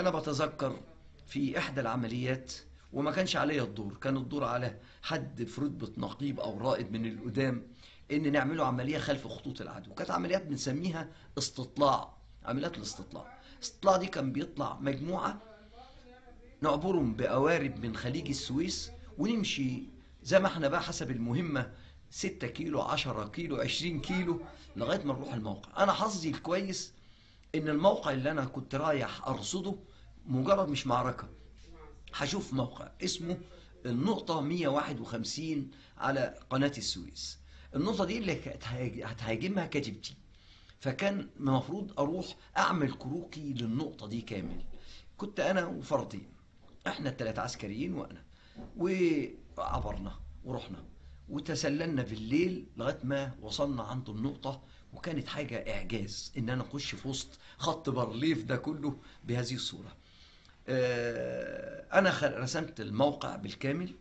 انا بتذكر في احدى العمليات وما كانش عليا الدور كان الدور على حد في رتبة نقيب او رائد من القدام ان نعمله عملية خلف خطوط العدو كانت عمليات بنسميها استطلاع عمليات الاستطلاع الاستطلاع دي كان بيطلع مجموعة نعبرهم بقوارب من خليج السويس ونمشي زي ما احنا بقى حسب المهمة 6 كيلو 10 كيلو 20 كيلو لغاية ما نروح الموقع انا حظي الكويس ان الموقع اللي انا كنت رايح ارصده مجرد مش معركة هشوف موقع اسمه النقطة 151 على قناة السويس النقطة دي اللي كانت هاج- هتهاجمها كتيبتي فكان المفروض اروح اعمل كروكي للنقطة دي كامل كنت انا وفردين احنا التلاتة عسكريين وانا وعبرنا ورحنا وتسللنا بالليل لغايه ما وصلنا عند النقطه وكانت حاجه اعجاز ان انا اخش في وسط خط بارليف ده كله بهذه الصوره آه، انا خ- رسمت الموقع بالكامل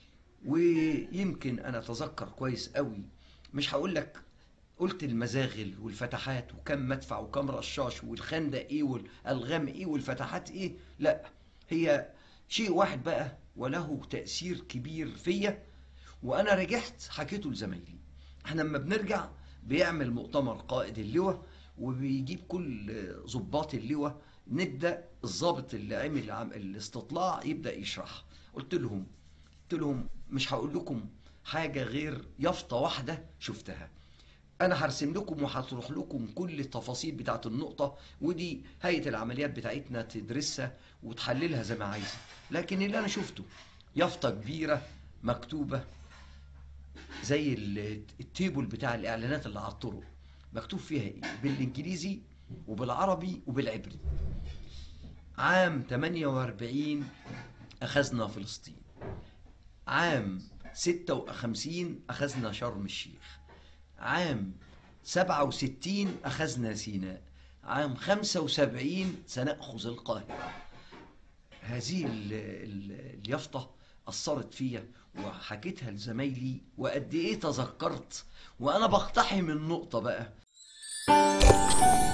ويمكن انا اتذكر كويس قوي مش هقول لك قلت المزاغل والفتحات وكم مدفع وكم رشاش والخندق ايه والالغام ايه والفتحات ايه لا هي شيء واحد بقى وله تأثير كبير فيا وانا رجعت حكيته لزمايلي احنا لما بنرجع بيعمل مؤتمر قائد اللواء وبيجيب كل ضباط اللواء نبدا الضابط اللي عمل عم- الاستطلاع يبدا يشرح قلت لهم قلت لهم مش هقول لكم حاجه غير يافطه واحده شفتها انا هرسم لكم وهتروح لكم كل التفاصيل بتاعت النقطة ودي هيئة العمليات بتاعتنا تدرسها وتحللها زي ما عايزة لكن اللي انا شفته يافطة كبيرة مكتوبة زي ال- التيبل بتاع الاعلانات اللي على الطرق مكتوب فيها ايه بالانجليزي وبالعربي وبالعبري عام 48 اخذنا فلسطين عام 56 اخذنا شرم الشيخ عام 67 أخذنا سيناء عام 75 سنأخذ القاهرة هذه ال- ال- اليافطة أثرت فيا وحكيتها لزمايلي وقد إيه تذكرت وأنا بقتحم النقطة بقى